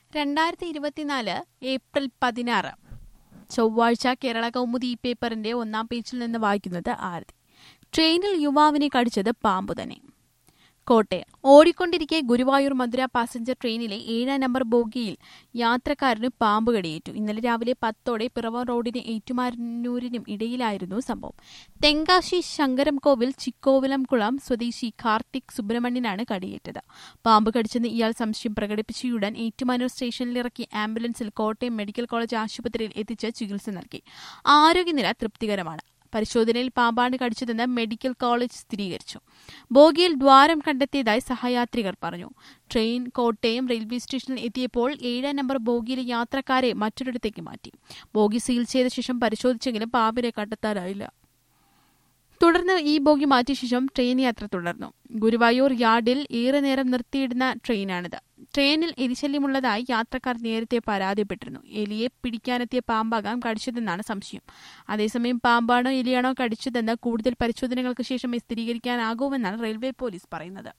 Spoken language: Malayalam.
രണ്ടായിരത്തി ഇരുപത്തിനാല് ഏപ്രിൽ പതിനാറ് ചൊവ്വാഴ്ച കേരള കൗമുദി ഈ പേപ്പറിന്റെ ഒന്നാം പേജിൽ നിന്ന് വായിക്കുന്നത് ആരതി ട്രെയിനിൽ യുവാവിനെ കടിച്ചത് പാമ്പു തന്നെ കോട്ടയം ഓടിക്കൊണ്ടിരിക്കെ ഗുരുവായൂർ മധുര പാസഞ്ചർ ട്രെയിനിലെ ഏഴാം നമ്പർ ബോഗിയിൽ യാത്രക്കാരന് പാമ്പ് കടിയേറ്റു ഇന്നലെ രാവിലെ പത്തോടെ പിറവം റോഡിന് ഏറ്റുമാനൂരിനും ഇടയിലായിരുന്നു സംഭവം തെങ്കാശി ശങ്കരംകോവിൽ ചിക്കോവിലംകുളം സ്വദേശി കാർത്തിക് സുബ്രഹ്മണ്യനാണ് കടിയേറ്റത് പാമ്പ് കടിച്ചെന്ന് ഇയാൾ സംശയം പ്രകടിപ്പിച്ചയുടൻ ഏറ്റുമാനൂർ സ്റ്റേഷനിലിറക്കി ആംബുലൻസിൽ കോട്ടയം മെഡിക്കൽ കോളേജ് ആശുപത്രിയിൽ എത്തിച്ച് ചികിത്സ നൽകി ആരോഗ്യനില തൃപ്തികരമാണ് പരിശോധനയിൽ പാമ്പാണ് കടിച്ചതെന്ന് മെഡിക്കൽ കോളേജ് സ്ഥിരീകരിച്ചു ബോഗിയിൽ ദ്വാരം കണ്ടെത്തിയതായി സഹയാത്രികർ പറഞ്ഞു ട്രെയിൻ കോട്ടയം റെയിൽവേ സ്റ്റേഷനിൽ എത്തിയപ്പോൾ ഏഴാം നമ്പർ ബോഗിയിലെ യാത്രക്കാരെ മറ്റൊരിടത്തേക്ക് മാറ്റി ബോഗി സീൽ ചെയ്ത ശേഷം പരിശോധിച്ചെങ്കിലും പാമ്പിനെ കണ്ടെത്താനായില്ല തുടർന്ന് ഈ ബോഗി മാറ്റിയ ശേഷം ട്രെയിൻ യാത്ര തുടർന്നു ഗുരുവായൂർ യാർഡിൽ ഏറെ നേരം നിർത്തിയിടുന്ന ട്രെയിനാണിത് ട്രെയിനിൽ എലിശല്യമുള്ളതായി യാത്രക്കാർ നേരത്തെ പരാതിപ്പെട്ടിരുന്നു എലിയെ പിടിക്കാനെത്തിയ പാമ്പാകാം കടിച്ചതെന്നാണ് സംശയം അതേസമയം പാമ്പാണോ എലിയാണോ കടിച്ചതെന്ന് കൂടുതൽ പരിശോധനകൾക്ക് ശേഷമേ സ്ഥിരീകരിക്കാനാകൂവെന്നാണ് റെയിൽവേ പോലീസ് പറയുന്നത്